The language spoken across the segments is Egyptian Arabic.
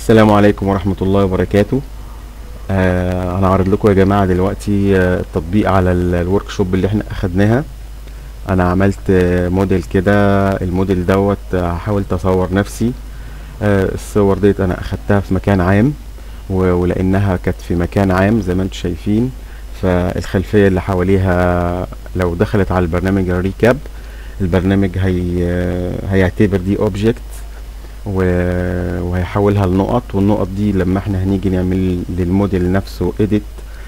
السلام عليكم ورحمة الله وبركاته آه انا هعرض لكم يا جماعة دلوقتي آه، التطبيق على الورك شوب اللي احنا اخدناها انا عملت آه، موديل كده الموديل دوت آه، حاولت اصور نفسي آه الصور ديت انا اخدتها في مكان عام و- ولانها كانت في مكان عام زي ما انتم شايفين فالخلفية اللي حواليها لو دخلت على البرنامج الريكاب البرنامج هي هيعتبر دي اوبجكت و- وهيحولها لنقط والنقط دي لما احنا هنيجي نعمل للموديل نفسه edit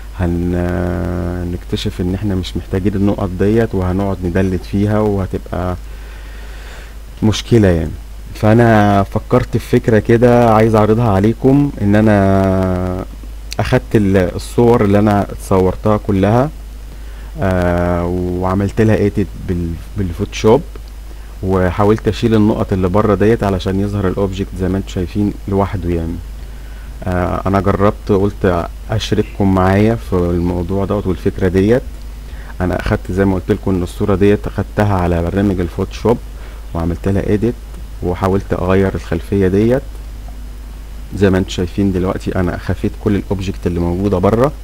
هنكتشف ان احنا مش محتاجين النقط ديت وهنقعد ندلت فيها وهتبقى مشكلة يعني فانا فكرت في فكرة كده عايز اعرضها عليكم ان انا اخدت ال- الصور اللي انا صورتها كلها آه وعملت لها edit بال بالفوتوشوب وحاولت اشيل النقط اللي بره ديت علشان يظهر الاوبجكت زي ما انتم شايفين لوحده يعني آه انا جربت قلت اشارككم معايا في الموضوع دوت والفكره ديت انا اخدت زي ما قلت لكم ان الصوره ديت اخدتها على برنامج الفوتوشوب وعملت لها اديت وحاولت اغير الخلفيه ديت زي ما انتم شايفين دلوقتي انا خفيت كل الاوبجكت اللي موجوده بره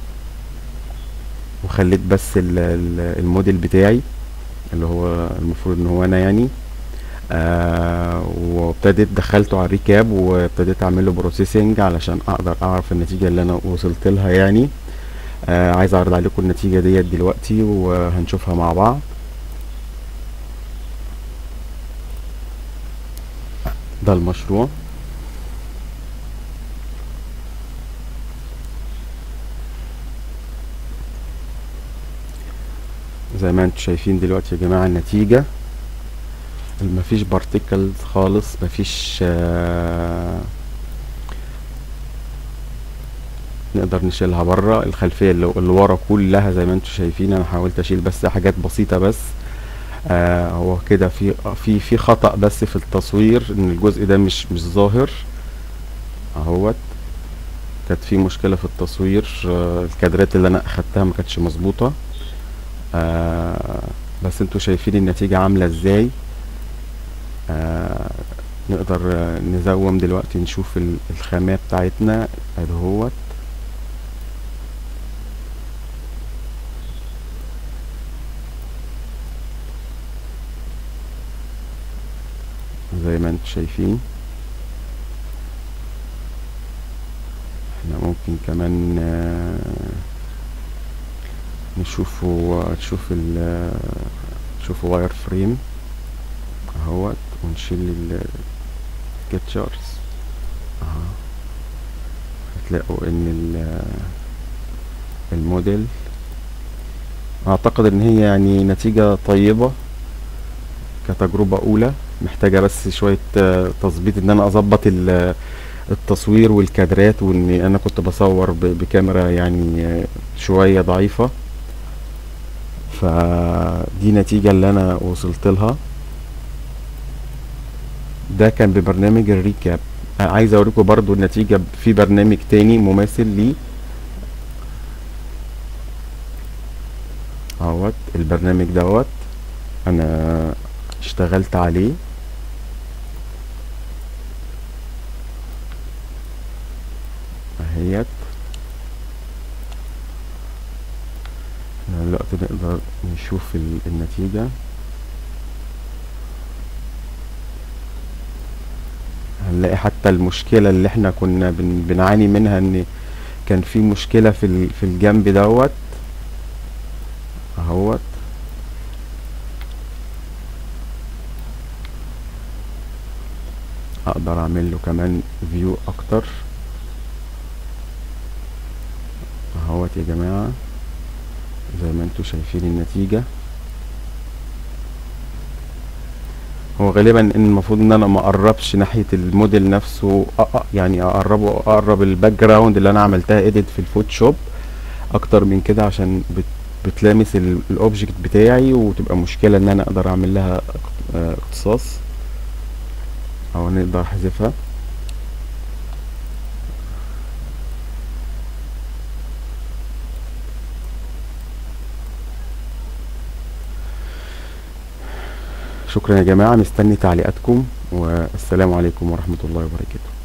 وخليت بس ال- ال- الموديل بتاعي اللي هو المفروض ان هو انا يعني آه وابتديت دخلته على الريكاب وابتديت اعمل له بروسيسنج علشان اقدر اعرف النتيجه اللي انا وصلت لها يعني آه عايز اعرض عليكم النتيجه ديت دلوقتي وهنشوفها مع بعض ده المشروع زي ما انتم شايفين دلوقتي يا جماعه النتيجه مفيش بارتيكلز خالص مفيش آه نقدر نشيلها بره الخلفيه اللي, اللي ورا كلها زي ما انتم شايفين انا حاولت اشيل بس حاجات بسيطه بس آه هو كده في في في خطأ بس في التصوير ان الجزء ده مش مش ظاهر اهوت كانت في مشكله في التصوير آه الكادرات اللي انا اخدتها ما كانتش مظبوطه آه بس انتوا شايفين النتيجه عامله ازاي آه نقدر آه، نزوم دلوقتي نشوف ال- الخامات بتاعتنا اهوت زي ما انتم شايفين احنا ممكن كمان آه، نشوفه تشوف ال تشوفه واير فريم اهوت ونشيل الكيتشرز اهو هتلاقوا ان ال- الموديل اعتقد ان هي يعني نتيجة طيبة كتجربة اولى محتاجة بس شوية آه، تظبيط ان انا اظبط ال- التصوير والكادرات وان انا كنت بصور ب- بكاميرا يعني آه، شوية ضعيفة فدي نتيجة اللي انا وصلت لها ده كان ببرنامج الريكاب آه، عايز اوريكم برضو النتيجة في برنامج تاني مماثل ليه اهوت البرنامج دوت انا اشتغلت عليه اهيت احنا دلوقتي نقدر نشوف ال- النتيجة هنلاقي حتى المشكلة اللي احنا كنا بن بنعاني منها ان كان في مشكلة في ال- في الجنب دوت اهوت اقدر اعمل له كمان فيو اكتر اهوت يا جماعة زي ما انتوا شايفين النتيجة هو غالبا ان المفروض ان انا ما اقربش ناحية الموديل نفسه أ- أ- يعني اقربه اقرب الباك جراوند اللي انا عملتها اديت في الفوتوشوب اكتر من كده عشان بت بتلامس ال- الاوبجكت بتاعي وتبقى مشكلة ان انا اقدر اعمل لها اق- آه، اقتصاص او نقدر احذفها شكرا يا جماعة مستني تعليقاتكم والسلام عليكم ورحمة الله وبركاته